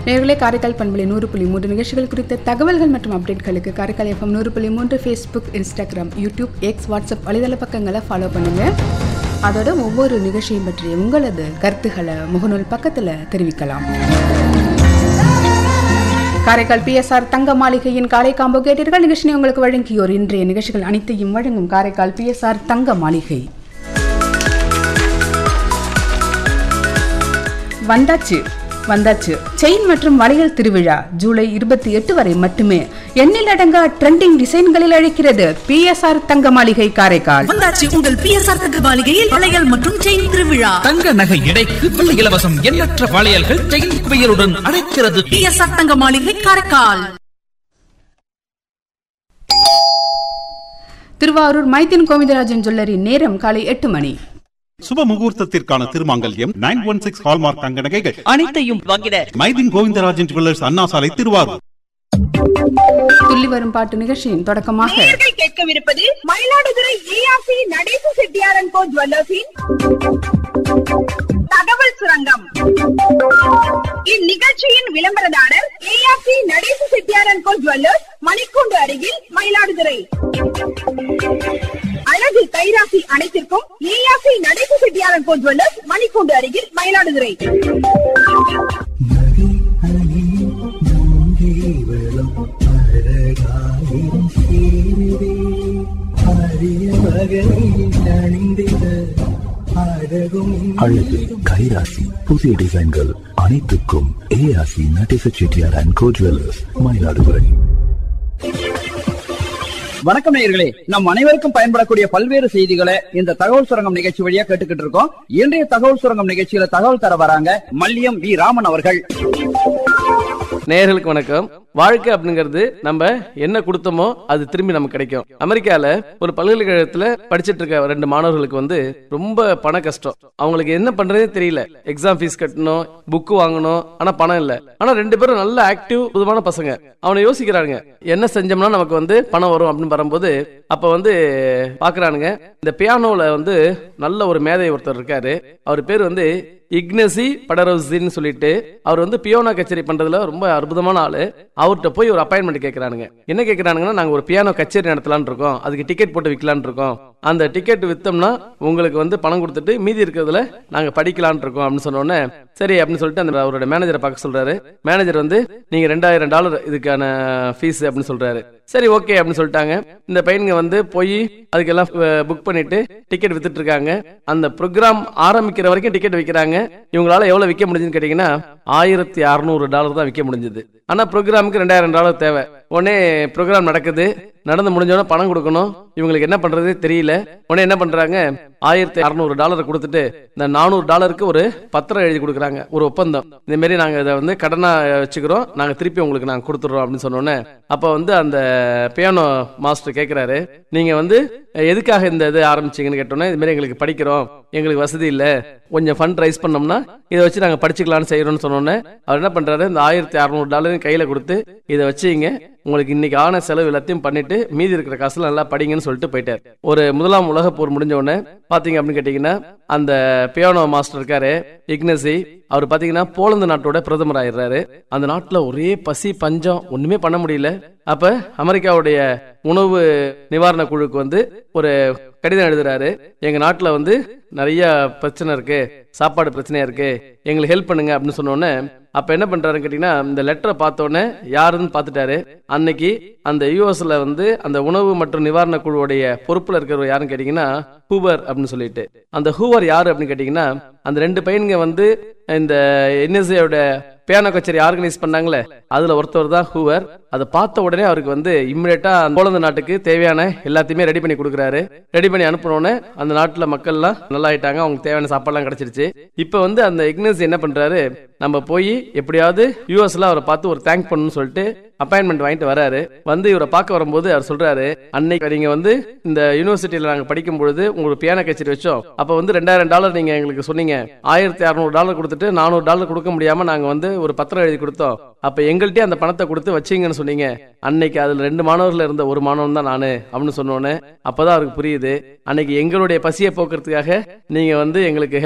நேர்களே காரைக்கால் பண்பலை நூறு புள்ளி மூன்று நிகழ்ச்சிகள் குறித்த தகவல்கள் மற்றும் அப்டேட்களுக்கு காரைக்கால் எஃப்எம் நூறு புள்ளி மூன்று Facebook Instagram YouTube X WhatsApp வலைதள பக்கங்களை ஃபாலோ பண்ணுங்க அதோட ஒவ்வொரு நிகழ்ச்சியும் பற்றிய உங்களது கருத்துக்களை முகநூல் பக்கத்தில் தெரிவிக்கலாம் காரைக்கால் பிஎஸ்ஆர் தங்க மாளிகையின் காலை காம்போ கேட்டீர்கள் நிகழ்ச்சியை உங்களுக்கு வழங்கியோர் இன்றைய நிகழ்ச்சிகள் அனைத்தையும் வழங்கும் காரைக்கால் பிஎஸ்ஆர் தங்க மாளிகை வந்தாச்சு வந்தாச்சு செயின் மற்றும் வளையல் திருவிழா ஜூலை இருபத்தி எட்டு வரை மட்டுமே எண்ணில் அடங்கா ட்ரெண்டிங் டிசைன்களில் அழைக்கிறது பிஎஸ்ஆர் தங்க மாளிகை காரைக்கால் வந்தாச்சு உங்கள் பிஎஸ்ஆர் தங்க மாளிகையில் வளையல் மற்றும் செயின் திருவிழா தங்க நகை எடைக்கு வெள்ளி இலவசம் எண்ணற்ற வளையல்கள் செயின் குவியலுடன் அழைக்கிறது பிஎஸ்ஆர் தங்க மாளிகை காரைக்கால் திருவாரூர் மைத்தின் கோவிந்தராஜன் ஜுவல்லரி நேரம் காலை எட்டு மணி சுப முகூர்த்தத்திற்கான திருமாங்கல்யம் நைன் ஒன் சிக்ஸ் ஹால்மார்க் தங்க நகைகள் அனைத்தையும் வாங்கிட மைதின் கோவிந்தராஜன் ஜுவல்லர்ஸ் அண்ணா சாலை திருவாரூர் துள்ளி வரும் பாட்டு நிகழ்ச்சியின் தொடக்கமாக நேயர்கள் கேட்கவிருப்பது மயிலாடுதுறை ஏஆர்சி நடேச செட்டியாரன் கோ ஜுவல்லர்ஸின் தகவல் சுரங்கம் இந்நிகழ்ச்சியின் விளம்பரதாரர் ஏஆர்சி நடேச செட்டியாரன் கோ ஜுவல்லர்ஸ் மணிக்கூண்டு அருகில் மயிலாடுதுறை அழகு கைராசி அனைத்திற்கும் ஏஆர்சி நடேச செட்டியாரன் கோ ஜுவல்லர்ஸ் மணிக்கூண்டு அருகில் மயிலாடுதுறை அழகு கைராசி புதிய டிசைன்கள் அனைத்துக்கும் ARC Natesa Chettiar and co jewellers Mayiladuthurai வணக்கம் நேயர்களே நம் அனைவருக்கும் பயன்படக்கூடிய பல்வேறு செய்திகளை இந்த தகவல் சுரங்கம் நிகழ்ச்சி வழியா கேட்டுக்கிட்டு இருக்கோம் இன்றைய தகவல் சுரங்கம் நிகழ்ச்சியில தகவல் தர வராங்க மல்லியம் வி ராமன் அவர்கள் நேயர்களுக்கு வணக்கம் வாழ்க்கை அப்படிங்கிறது நம்ம என்ன கொடுத்தோமோ அது திரும்பி நமக்கு கிடைக்கும் அமெரிக்கால ஒரு பல்கலைக்கழகத்துல படிச்சிட்டு இருக்க ரெண்டு மாணவர்களுக்கு வந்து ரொம்ப பண கஷ்டம் அவங்களுக்கு என்ன பண்றதே தெரியல எக்ஸாம் ஃபீஸ் கட்டணும் புக் வாங்கணும் ஆனா பணம் இல்ல ஆனா ரெண்டு பேரும் நல்ல ஆக்டிவ் புதுமான பசங்க அவனை யோசிக்கிறாங்க என்ன செஞ்சோம்னா நமக்கு வந்து பணம் வரும் அப்படின்னு வரும்போது அப்ப வந்து பாக்குறானுங்க இந்த பியானோல வந்து நல்ல ஒரு மேதை ஒருத்தர் இருக்காரு அவர் பேர் வந்து இக்னசி படரோசின்னு சொல்லிட்டு அவர் வந்து பியோனா கச்சேரி பண்றதுல ரொம்ப அற்புதமான ஆளு அவர்கிட்ட போய் ஒரு அப்பாயின்மெண்ட் கேட்கறானுங்க என்ன கேட்கறானுங்கன்னா நாங்க ஒரு பியானோ கச்சேரி நடத்தலாம்னு இருக்கோம் அதுக்கு டிக்கெட் போட்டு விற்கலாம்னு இருக்கோம் அந்த டிக்கெட் வித்தோம்னா உங்களுக்கு வந்து பணம் கொடுத்துட்டு மீதி இருக்கிறதுல நாங்க படிக்கலாம்னு இருக்கோம் அப்படின்னு சொன்ன உடனே சரி அப்படின்னு சொல்லிட்டு அந்த அவரோட மேனேஜரை பார்க்க சொல்றாரு மேனேஜர் வந்து நீங்க ரெண்டாயிரம் டாலர் இதுக்கான ஃபீஸ் அப்படின்னு சொல்றாரு சரி ஓகே அப்படின்னு சொல்லிட்டாங்க இந்த பையனுங்க வந்து போய் அதுக்கெல்லாம் புக் பண்ணிட்டு டிக்கெட் வித்துட்டு இருக்காங்க அந்த ப்ரோக்ராம் ஆரம்பிக்கிற வரைக்கும் டிக்கெட் விற்கிறாங்க இவங்களால எவ்வளவு விற்க முடிஞ்சுன்னு கேட்டீங்கன்னா ஆயிரத்தி அறுநூறு டாலர் தான் விற்க முடிஞ்சது ஆனா ப்ரோக்ராமுக்கு ரெண்டாயிரம் டாலர் தேவை உடனே ப்ரோக்ராம் நடக்குது நடந்து முடிஞ்சோடனே பணம் கொடுக்கணும் இவங்களுக்கு என்ன பண்றதே தெரியல உடனே என்ன பண்றாங்க ஆயிரத்தி அறுநூறு டாலர் கொடுத்துட்டு இந்த நானூறு டாலருக்கு ஒரு பத்திரம் எழுதி கொடுக்குறாங்க ஒரு ஒப்பந்தம் இந்த மாதிரி நாங்க இதை வந்து கடனா வச்சுக்கிறோம் நாங்க திருப்பி உங்களுக்கு நாங்க கொடுத்துடுறோம் அப்படின்னு சொன்னோன்னே அப்ப வந்து அந்த பியானோ மாஸ்டர் கேக்குறாரு நீங்க வந்து எதுக்காக இந்த இது ஆரம்பிச்சீங்கன்னு கேட்டோன்னே இது மாதிரி எங்களுக்கு படிக்கிறோம் எங்களுக்கு வசதி இல்ல கொஞ்சம் ஃபண்ட் ரைஸ் பண்ணோம்னா இதை வச்சு நாங்க படிச்சுக்கலாம்னு செய்யறோம்னு சொன்னோன்னே அவர் என்ன பண்றாரு இந்த ஆயிரத்தி அறுநூறு டாலரையும் கையில கொடுத்து இதை வச்சுங்க உங்களுக்கு இன்னைக்கு ஆன செலவு எல்லாத்தையும் பண்ணிட்டு மீதி இருக்கிற காசுல நல்லா படிங்கன்னு சொல்லிட்டு போயிட்டார் ஒரு முதலாம் உலக போர் முடிஞ்ச உடனே பாத்தீங்க அப்படின்னு கேட்டீங்கன்னா அந்த பியானோ மாஸ்டர் இருக்காரு இக்னசி அவர் பாத்தீங்கன்னா போலந்து நாட்டோட பிரதமர் ஆயிடுறாரு அந்த நாட்டுல ஒரே பசி பஞ்சம் ஒண்ணுமே பண்ண முடியல அப்ப அமெரிக்காவுடைய உணவு நிவாரண குழுக்கு வந்து ஒரு கடிதம் எழுதுறாரு எங்க நாட்டுல வந்து நிறைய பிரச்சனை இருக்கு சாப்பாடு பிரச்சனையா இருக்கு எங்களுக்கு ஹெல்ப் பண்ணுங்க அப்படின்னு சொன்னோன்னே அப்ப என்ன பண்றாருன்னு கேட்டீங்கன்னா இந்த லெட்டரை பார்த்தோன்னே யாருன்னு பார்த்துட்டாரு அன்னைக்கு அந்த யூஎஸ்ல வந்து அந்த உணவு மற்றும் நிவாரண குழுவுடைய பொறுப்புல இருக்கிறவர் யாருன்னு கேட்டீங்கன்னா ஹூவர் அப்படின்னு சொல்லிட்டு அந்த ஹூவர் யாரு அப்படின்னு கேட்டீங்கன்னா அந்த ரெண்டு பையனுங்க வந்து இந்த என்எஸ்ஏயோட பியானோ கச்சேரி ஆர்கனைஸ் பண்ணாங்களே அதுல ஒருத்தர் தான் ஹூவர் அதை பார்த்த உடனே அவருக்கு வந்து இம்மிடியட்டா போலந்து நாட்டுக்கு தேவையான எல்லாத்தையுமே ரெடி பண்ணி கொடுக்குறாரு ரெடி பண்ணி அனுப்பினோடனே அந்த நாட்டுல மக்கள் எல்லாம் நல்லா ஆயிட்டாங்க அவங்களுக்கு தேவையான சாப்பாடுலாம் கிடைச்சிருச்சு இப்ப வந்து அந்த இக்னஸ் என்ன பண்றாரு நம்ம போய் எப்படியாவது யூஎஸ்ல அவரை பார்த்து ஒரு தேங்க் பண்ணணும்னு சொல்லிட்டு அப்பாயின்மெண்ட் வாங்கிட்டு வராரு வந்து இவரை பார்க்க வரும்போது அவர் சொல்றாரு அன்னைக்கு நீங்க வந்து இந்த யூனிவர்சிட்டியில நாங்க படிக்கும் பொழுது உங்களுக்கு பியானோ கச்சேரி வச்சோம் அப்ப வந்து ரெண்டாயிரம் டாலர் நீங்க எங்களுக்கு சொன்னீங்க ஆயிரத்தி அறுநூறு டாலர் கொடுத்துட்டு நானூறு டாலர் கொடுக்க முடியாம நாங்க வந்து ஒரு பத்திரம் எழுதி கொடுத்தோம் அப்ப எங்கள்கிட்டயே அந்த பணத்தை கொடுத்து வச்சீங்கன்னு சொன்னீங்க அன்னைக்கு அதுல ரெண்டு மாணவர்கள் இருந்த ஒரு மாணவன் தான் நானு அப்படின்னு சொன்னோன்னே அப்பதான் அவருக்கு புரியுது அன்னைக்கு எங்களுடைய பசியை போக்குறதுக்காக நீங்க வந்து எங்களுக்கு help